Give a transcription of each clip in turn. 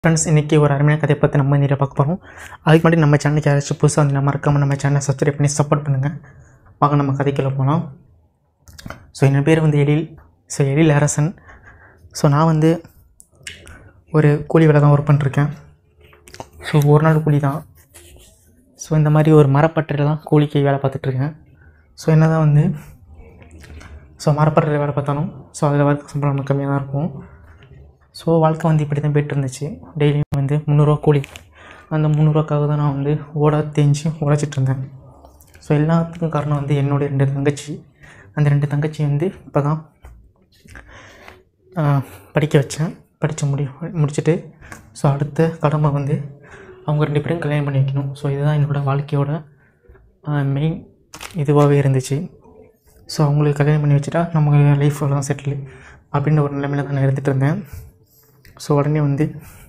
friends இன்றைக்கி ஒரு அருமையான கதையை பற்றி நம்ம இந்த பார்க்க போகிறோம் அதுக்கு முன்னாடி நம்ம சேனலுக்கு யாராச்சும் புதுசாக வந்து மறக்காமல் நம்ம சேனலை சப்ஸ்கிரைப் பண்ணி சப்போர்ட் பண்ணுங்கள் வாங்க நம்ம கதைக்குள்ளே போகலாம் ஸோ என் பேர் வந்து எழில் ஸோ எழில் அரசன் ஸோ நான் வந்து ஒரு கூலி வேலை தான் ஒர்க் பண்ணிருக்கேன் ஸோ ஒரு நாள் கூலி தான் ஸோ இந்த மாதிரி ஒரு மரப்பட்டறையில் தான் கூலிக்கு வேலை பார்த்துட்ருக்கேன் ஸோ என்ன தான் வந்து ஸோ மரப்பட்டறையில் வேலை பார்த்தாலும் ஸோ அதில் வர சம்பளம் நமக்கு கம்மியாக தான் இருக்கும் ஸோ வாழ்க்கை வந்து இப்படி தான் போயிட்டு இருந்துச்சு டெய்லியும் வந்து முந்நூறுரூவா கூலி அந்த முந்நூறுரூவாக்காக தான் நான் வந்து ஓட தேஞ்சு உழைச்சிட்டு இருந்தேன் ஸோ எல்லாத்துக்கும் காரணம் வந்து என்னுடைய ரெண்டு தங்கச்சி அந்த ரெண்டு தங்கச்சி வந்து இப்போ தான் படிக்க வச்சேன் படித்து முடி முடிச்சுட்டு ஸோ அடுத்த கடமை வந்து அவங்க ரெண்டு பேரும் கல்யாணம் பண்ணி வைக்கணும் ஸோ இதுதான் என்னோடய வாழ்க்கையோட மெயின் இதுவாகவே இருந்துச்சு ஸோ அவங்களுக்கு கல்யாணம் பண்ணி வச்சுட்டா நம்ம லைஃப் தான் செட்டில் அப்படின்ற ஒரு நிலைமையில தான் நான் இருந்துகிட்டு இருந்தேன் ஸோ உடனே வந்து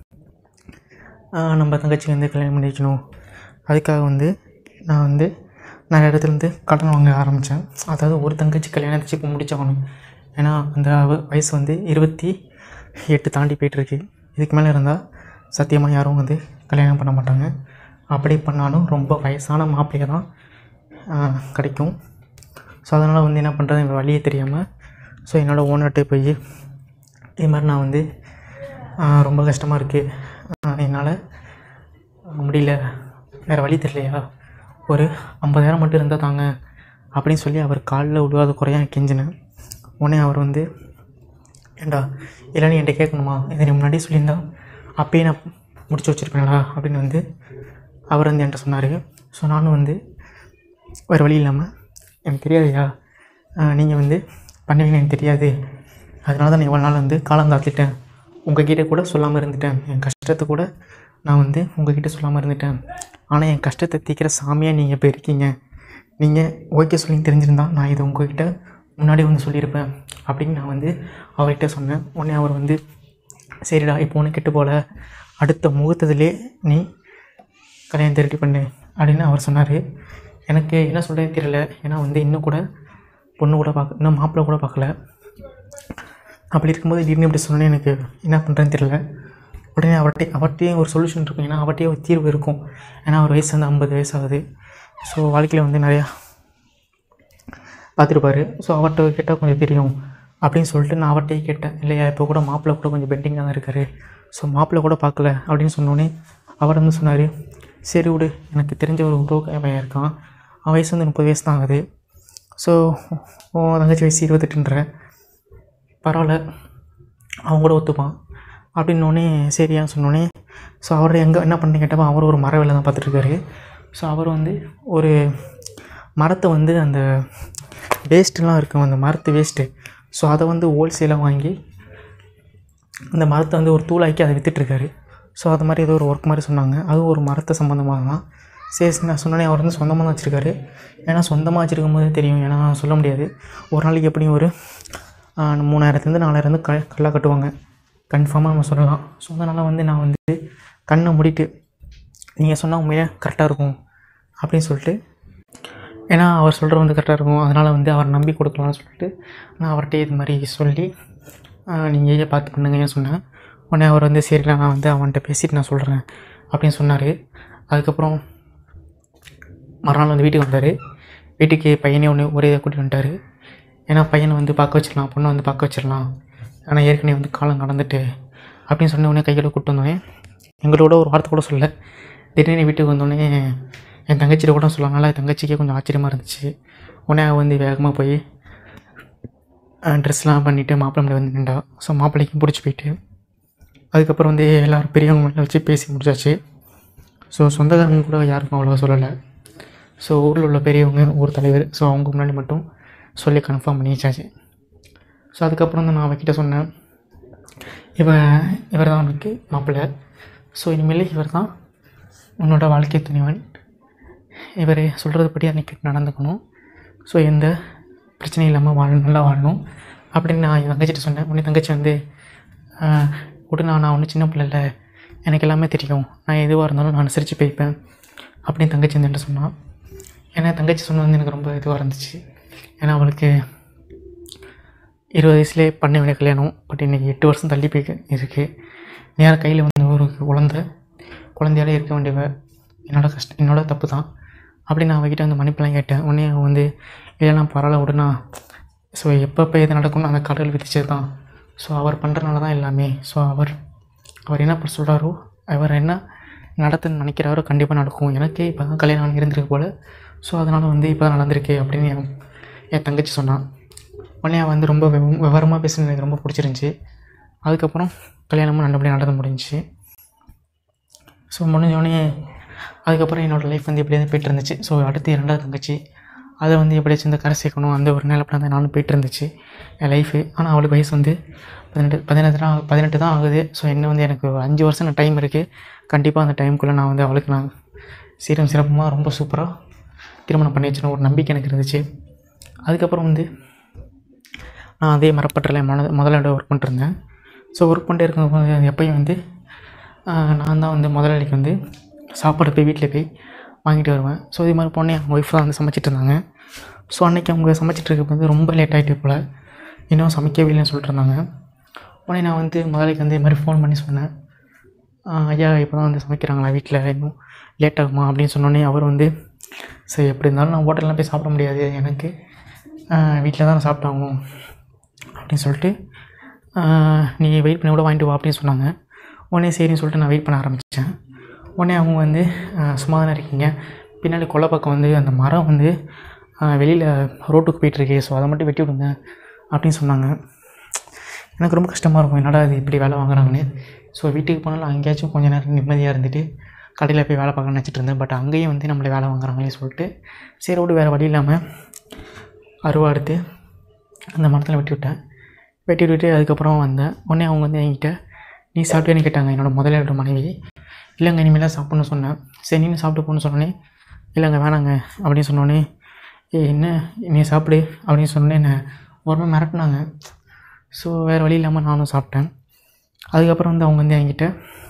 ஆஹ் நம்ம தங்கச்சி வந்து கல்யாணம் பண்ணி வைக்கணும் அதுக்காக வந்து நான் வந்து நிறைய இடத்துலேருந்து கடன் வாங்க ஆரம்பித்தேன் அதாவது ஒரு தங்கச்சி கல்யாணத்துக்கு இப்போ முடிச்சாகணும் ஏன்னா அந்த அவ- வயசு வந்து இருபத்தி எட்டு தாண்டி போயிட்டுருக்கு இதுக்கு மேலே இருந்தால் சத்தியமாக யாரும் வந்து கல்யாணம் பண்ண மாட்டாங்க அப்படி பண்ணாலும் ரொம்ப வயசான மாப்பிள்ளையை தான் ஆஹ் கிடைக்கும் ஸோ அதனால் வந்து என்ன பண்ணுறது எனக்கு வழியே தெரியாமல் ஸோ என்னோடய ஓனர்கிட்ட போய் இது மாதிரி நான் வந்து ஆஹ் ரொம்ப கஷ்டமாக இருக்குது என்னால் முடியல வேறு வழி தெரியலையா ஒரு ஐம்பதாயிரம் மட்டும் இருந்தால் தாங்க அப்படின்னு சொல்லி அவர் காலில் விழுவாத குறையாக கெஞ்சினேன் உடனே அவர் வந்து ஏண்டா இல்லை நீ என்கிட்ட கேட்கணுமா இதை நீ முன்னாடியே சொல்லியிருந்தா அப்பயே நான் முடிச்சு வச்சுருப்பேன்டா அப்படின்னு வந்து அவர் வந்து என்கிட்ட சொன்னார் ஸோ நானும் வந்து வேறு வழி இல்லாமல் எனக்கு தெரியாதுயா நீங்கள் வந்து பண்ணுவீங்கன்னு எனக்கு தெரியாது அதனால தான் நான் இவ்வளோ நாள் வந்து காலம் தாழ்த்திட்டேன் உங்ககிட்ட கூட சொல்லாமல் இருந்துட்டேன் என் கஷ்டத்தை கூட நான் வந்து உங்ககிட்ட சொல்லாமல் இருந்துட்டேன் ஆனால் என் கஷ்டத்தை தீக்கிற சாமியாக நீங்கள் இப்போ இருக்கீங்க நீங்கள் ஓகே சொல்லி தெரிஞ்சிருந்தா நான் இதை உங்ககிட்ட முன்னாடி வந்து சொல்லியிருப்பேன் அப்படின்னு நான் வந்து அவர்கிட்ட சொன்னேன் உடனே அவர் வந்து சரிடா இப்போ ஒன்று கெட்டு போல அடுத்த முகூர்த்தத்திலே நீ கல்யாணத்தை ரெடி பண்ணு அப்படின்னு அவர் சொன்னார் எனக்கு என்ன சொல்கிறேன்னு தெரியல ஏன்னா வந்து இன்னும் கூட பொண்ணு கூட பார்க்க இன்னும் மாப்பிள்ளை கூட பார்க்கல அப்படி இருக்கும்போது திடீர்னு இப்படி சொன்னேன் எனக்கு என்ன பண்ணுறேன்னு தெரியல உடனே அவர்கிட்ட அவர்கிட்டயும் ஒரு சொல்யூஷன் இருக்கும் ஏன்னா அவர்கிட்டயே ஒரு தீர்வு இருக்கும் ஏன்னா அவர் வயசு வந்து ஐம்பது வயசு ஆகுது ஸோ வாழ்க்கையில் வந்து நிறையா பார்த்துருப்பாரு ஸோ அவர்கிட்ட கேட்டால் கொஞ்சம் தெரியும் அப்படின்னு சொல்லிட்டு நான் அவர்கிட்டயே கேட்டேன் இல்லையா இப்போ கூட மாப்பிள்ளை கூட கொஞ்சம் பெண்டிங்காக தான் இருக்கார் ஸோ மாப்பிள்ளை கூட பார்க்கல அப்படின்னு சொன்னோன்னே அவர் வந்து சொன்னார் சரி விடு எனக்கு தெரிஞ்ச ஒரு உறவு பையன் இருக்கான் அவன் வயசு வந்து முப்பது வயசு தான் ஆகுது ஸோ உன் தங்கச்சி வயசு இருபத்தெட்டுன்ற பரவாயில்ல அவன் கூட ஒத்துப்பான் அப்படின்னோடனே சரியா சொன்னோடனே ஸோ அவர் எங்கே என்ன பண்ணி கேட்டப்போ அவர் ஒரு மர வேலை தான் பார்த்துட்ருக்காரு ஸோ அவர் வந்து ஒரு மரத்தை வந்து அந்த வேஸ்ட்டுலாம் இருக்கும் அந்த மரத்து வேஸ்ட்டு ஸோ அதை வந்து ஹோல்சேலாக வாங்கி அந்த மரத்தை வந்து ஒரு தூளாக்கி அதை விற்றுட்ருக்காரு ஸோ அது மாதிரி ஏதோ ஒரு ஒர்க் மாதிரி சொன்னாங்க அதுவும் ஒரு மரத்தை சம்மந்தமாக தான் சரி நான் சொன்னோன்னே அவர் வந்து சொந்தமாக தான் வச்சுருக்காரு ஏன்னா சொந்தமாக வச்சுருக்கும் போது தெரியும் ஏன்னா சொல்ல முடியாது ஒரு நாளைக்கு எப்படியும் ஒரு ஆஹ், மூணாயிரத்துலேருந்து நாலாயிரம் வந்து க கல்லாக கட்டுவாங்க கன்ஃபார்மாக நம்ம சொல்லலாம் ஸோ அதனால் வந்து நான் வந்து கண்ணை மூடிட்டு நீங்கள் சொன்னால் உண்மையிலே கரெக்டாக இருக்கும் அப்படின்னு சொல்லிட்டு ஏன்னா அவர் சொல்கிறது வந்து கரெக்டாக இருக்கும் அதனால் வந்து அவர் நம்பி கொடுக்கலாம்னு சொல்லிட்டு நான் அவர்கிட்ட இது மாதிரி சொல்லி நீங்கள் ஏன் பார்த்து பண்ணுங்க சொன்னேன் உடனே அவர் வந்து சரி நான் வந்து அவன்கிட்ட பேசிட்டு நான் சொல்கிறேன் அப்படின்னு சொன்னார் அதுக்கப்புறம் மறுநாள் வந்து வீட்டுக்கு வந்தார் வீட்டுக்கு பையனே ஒன்று ஒரே கூட்டிட்டு வந்துட்டார் ஏன்னா பையனை வந்து பார்க்க வச்சிடலாம் பொண்ணை வந்து பார்க்க வச்சிடலாம் ஆனால் ஏற்கனவே வந்து காலம் கடந்துட்டு அப்படின்னு சொன்ன உடனே கையில் கூப்பிட்டு வந்தோடனே எங்களோட ஒரு வார்த்தை கூட சொல்ல திடீர்னு வீட்டுக்கு வந்தோடனே என் தங்கச்சிட்ட கூட சொல்லனால என் தங்கச்சிக்கே கொஞ்சம் ஆச்சரியமாக இருந்துச்சு உடனே அவ வந்து வேகமாக போய் ட்ரெஸ்லாம் பண்ணிவிட்டு மாப்பிள்ளை முன்னாடி வந்து நின்றா ஸோ மாப்பிள்ளைக்கும் பிடிச்சி போயிட்டு அதுக்கப்புறம் வந்து எல்லோரும் பெரியவங்க முன்னாடி வச்சு பேசி முடிச்சாச்சு ஸோ சொந்தக்காரங்க கூட யாருக்கும் அவ்வளோவா சொல்லலை ஸோ ஊரில் உள்ள பெரியவங்க ஊர் தலைவர் ஸோ அவங்க முன்னாடி மட்டும் சொல்லி கன்ஃபார்ம் பண்ணி வச்சாச்சு ஸோ அதுக்கப்புறம் தான் நான் அவகிட்ட சொன்னேன் இவன் இவர் தான் உனக்கு மாப்பிள்ளை ஸோ இனிமேல் இவர் தான் உன்னோட வாழ்க்கை துணிவன் இவர் சொல்கிறது படி அன்றைக்கி நடந்துக்கணும் ஸோ எந்த பிரச்சனையும் இல்லாமல் வாழணும் நல்லா வாழணும் அப்படின்னு நான் என் தங்கச்சிட்ட சொன்னேன் உடனே தங்கச்சி வந்து "ஆஹ், விடு நான் நான் ஒன்றும் சின்ன பிள்ளை இல்லை எனக்கு எல்லாமே தெரியும் நான் எதுவாக இருந்தாலும் நான் அனுசரித்து போய்ப்பேன் அப்படின்னு தங்கச்சி வந்து என்கிட்ட சொன்னான் ஏன்னா தங்கச்சி சொன்னது வந்து எனக்கு ரொம்ப இதுவாக இருந்துச்சு ஏன்னா அவளுக்கு இருபது வயசுலேயே பண்ண வேண்டிய கல்யாணம் பட் இன்றைக்கி எட்டு வருஷம் தள்ளி போய் இருக்குது நேராக கையில் வந்து ஒரு குழந்த குழந்தையோட இருக்க வேண்டியவ என்னோட கஷ்டம் என்னோட தப்பு தான் அப்படி நான் அவகிட்ட வந்து மன்னிப்பெல்லாம் கேட்டேன் உடனே அவன் வந்து இல்லைனா பரவாயில்ல விடுனா ஸோ எப்பப்போ எது நடக்கும்னு அந்த கடவுள் விதிச்சது தான் ஸோ அவர் பண்ணுறனால தான் எல்லாமே ஸோ அவர் அவர் என்ன பண்ண சொல்கிறாரோ அவர் என்ன நடத்துன்னு நினைக்கிறாரோ கண்டிப்பாக நடக்கும் எனக்கே இப்போ தான் கல்யாணம் இருந்திருக்கு போல் ஸோ அதனால் வந்து இப்போ தான் நடந்திருக்கு அப்படின்னு என் என் தங்கச்சி சொன்னான் உடனே அவன் வந்து ரொம்ப விவ- விவரமாக பேசுனது எனக்கு ரொம்ப பிடிச்சிருந்துச்சி அதுக்கப்புறம் கல்யாணமும் நல்லபடியாக நடந்து முடிஞ்சுச்சு ஸோ முடிஞ்சோடனே அதுக்கப்புறம் என்னோடய லைஃப் வந்து எப்படியாவது போயிட்டு இருந்துச்சு ஸோ அடுத்து இரண்டாவது தங்கச்சி அதை வந்து எப்படியாச்சும் இந்த கரை சேர்க்கணும் அந்த ஒரு நிலப்பட தான் நானும் போயிட்டு இருந்துச்சு என் லைஃபு ஆனால் அவளுக்கு வயசு வந்து பதினெட்டு பதினெட்டு தான் பதினெட்டு தான் ஆகுது ஸோ இன்னும் வந்து எனக்கு ஒரு அஞ்சு வருஷம் டைம் இருக்குது கண்டிப்பாக அந்த டைமுக்குள்ளே நான் வந்து அவளுக்கு நான் சீரம் சிறப்புமாக ரொம்ப சூப்பராக திருமணம் பண்ணி வச்சிடணும் ஒரு நம்பிக்கை எனக்கு இருந்துச்சு அதுக்கப்புறம் வந்து நான் அதே மரப்பட்டில் மொத முதலாளி ஒர்க் பண்ணிட்டுருந்தேன் ஸோ ஒர்க் பண்ணிட்டே இருக்கும்போது எப்பயும் வந்து ஆஹ், நான் தான் வந்து முதலாளிக்கு வந்து சாப்பாடு போய் வீட்டில் போய் வாங்கிட்டு வருவேன் ஸோ இது மாதிரி பொண்ணே அவங்க ஒய்ஃப் தான் வந்து சமைச்சிட்டு இருந்தாங்க ஸோ அன்றைக்கி அவங்க சமைச்சிட்டு இருக்கப்ப வந்து ரொம்ப லேட் ஆகிட்டு போல் இன்னும் சமைக்கவே இல்லைன்னு சொல்லிட்டு இருந்தாங்க உடனே நான் வந்து முதலாளிக்கு வந்து இது மாதிரி ஃபோன் பண்ணி சொன்னேன் ஆஹ், ஐயா இப்போ தான் வந்து சமைக்கிறாங்களா வீட்டில் இன்னும் லேட் ஆகுமா அப்படின்னு சொன்னோடனே அவர் வந்து சரி எப்படி இருந்தாலும் நான் ஹோட்டல்லாம் போய் சாப்பிட முடியாது எனக்கு வீட்டில் தான் நான் சாப்பிட்டாகணும் அப்படின்னு சொல்லிட்டு ஆஹ், நீ வெயிட் பண்ணி கூட வாங்கிட்டு வா அப்படின்னு சொன்னாங்க உடனே சரின்னு சொல்லிட்டு நான் வெயிட் பண்ண ஆரம்பித்தேன் உடனே அவங்க வந்து ஆஹ், சும்மா தானே இருக்கீங்க பின்னாடி கொல்லை பக்கம் வந்து அந்த மரம் வந்து வெளியில் ரோட்டுக்கு போயிட்டுருக்கு ஸோ அதை மட்டும் வெட்டி விடுங்க அப்படின்னு சொன்னாங்க எனக்கு ரொம்ப கஷ்டமாக இருக்கும் என்னடா இது இப்படி வேலை வாங்குறாங்கன்னு ஸோ வீட்டுக்கு போனாலும் அங்கேயாச்சும் கொஞ்ச நேரம் நிம்மதியாக இருந்துட்டு கடையில் போய் வேலை பார்க்க நினச்சிட்டு இருந்தேன் பட் அங்கேயும் வந்து நம்மளை வேலை வாங்குறாங்களே சொல்லிட்டு சரி விட்டு வேறு வழி இல்லாமல் அருவா எடுத்து அந்த மரத்தில் வெட்டி விட்டேன் வெட்டி விட்டுட்டு அதுக்கப்புறம் வந்தேன் உடனே அவங்க வந்து என்கிட்ட நீ சாப்பிட்டேன்னு கேட்டாங்க என்னோடய முதலாளோட மனைவி இல்லைங்க இனிமேல் தான் சாப்பிட்ணும்னு சொன்னேன் சரி நீ சாப்பிட்டு போன்னு சொன்னோன்னே இல்லைங்க வேணாங்க அப்படின்னு சொன்னோன்னே ஏ என்ன நீ சாப்பிடு அப்படின்னு சொன்னோன்னே என்னை ஒரு மாதிரி மிரட்டினாங்க ஸோ வேறு வழி இல்லாமல் நானும் சாப்பிட்டேன் அதுக்கப்புறம் வந்து அவங்க வந்து என்கிட்ட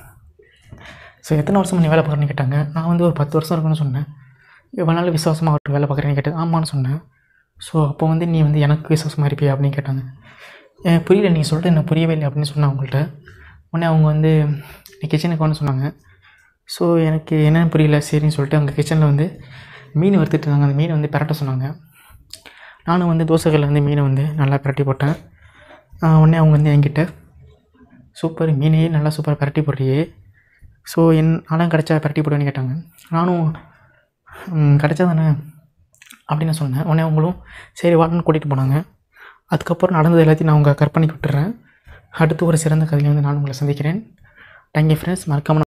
ஸோ எத்தனை வருஷமா நீ வேலை பார்க்குறேன்னு கேட்டாங்க நான் வந்து ஒரு பத்து வருஷம் இருக்குன்னு சொன்னேன் இவ்வளோ நாள் விசுவாசமாக அவர்கிட்ட வேலை பார்க்குறேன்னு கேட்டது ஆமான்னு சொன்னேன் ஸோ அப்போ வந்து நீ வந்து எனக்கு விசுவாசமாக இருப்பியா அப்படின்னு கேட்டாங்க எனக்கு புரியல நீ சொல்லிட்டு எனக்கு புரியவே இல்லை அப்படின்னு சொன்னேன் அவங்கள்ட்ட உடனே அவங்க வந்து நீ கிச்சனுக்கு வந்து சொன்னாங்க ஸோ எனக்கு என்னன்னு புரியல சரின்னு சொல்லிட்டு அவங்க கிச்சனில் வந்து மீன் வறுத்துட்டு இருந்தாங்க அந்த மீனை வந்து பிரட்ட சொன்னாங்க நானும் வந்து தோசைகளில் வந்து மீனை வந்து நல்லா பிரட்டி போட்டேன் ஆஹ் உடனே அவங்க வந்து என்கிட்ட சூப்பர் மீனையே நல்லா சூப்பராக பிரட்டி போடுறியே ஸோ என் நானும் கிடச்சா பிரட்டி போடுவேன்னு கேட்டாங்க நானும் "ம், கிடைச்சா தானே அப்படின்னு நான் சொன்னேன் உடனே அவங்களும் சரி வாடன்னு கூட்டிகிட்டு போனாங்க அதுக்கப்புறம் நடந்தது எல்லாத்தையும் நான் உங்கள் கற்பனைக்கு விட்டுறேன் அடுத்து ஒரு சிறந்த கதையை வந்து நான் உங்களை சந்திக்கிறேன் தேங்க்யூ ஃப்ரெண்ட்ஸ் மறக்காமல்